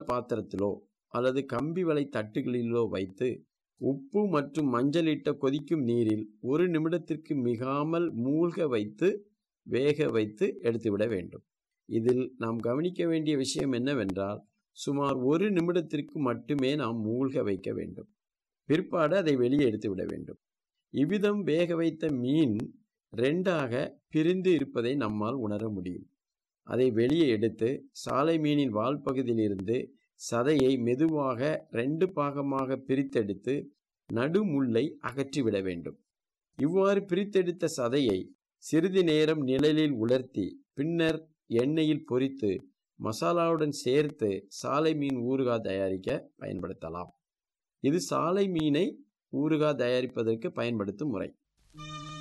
பாத்திரத்திலோ அல்லது கம்பி வலை தட்டுகளிலோ வைத்து உப்பு மற்றும் மஞ்சளிட்ட கொதிக்கும் நீரில் ஒரு நிமிடத்திற்கு மிகாமல் மூழ்க வைத்து வேக வைத்து எடுத்துவிட வேண்டும் இதில் நாம் கவனிக்க வேண்டிய விஷயம் என்னவென்றால் சுமார் ஒரு நிமிடத்திற்கு மட்டுமே நாம் மூழ்க வைக்க வேண்டும் பிற்பாடு அதை வெளியே எடுத்து விட வேண்டும் இவ்விதம் வேக வைத்த மீன் ரெண்டாக பிரிந்து இருப்பதை நம்மால் உணர முடியும் அதை வெளியே எடுத்து சாலை மீனின் வால் பகுதியிலிருந்து சதையை மெதுவாக ரெண்டு பாகமாக பிரித்தெடுத்து நடுமுள்ளை அகற்றிவிட வேண்டும் இவ்வாறு பிரித்தெடுத்த சதையை சிறிது நேரம் நிழலில் உலர்த்தி பின்னர் எண்ணெயில் பொரித்து மசாலாவுடன் சேர்த்து சாலை மீன் ஊறுகாய் தயாரிக்க பயன்படுத்தலாம் இது சாலை மீனை ஊறுகாய் தயாரிப்பதற்கு பயன்படுத்தும் முறை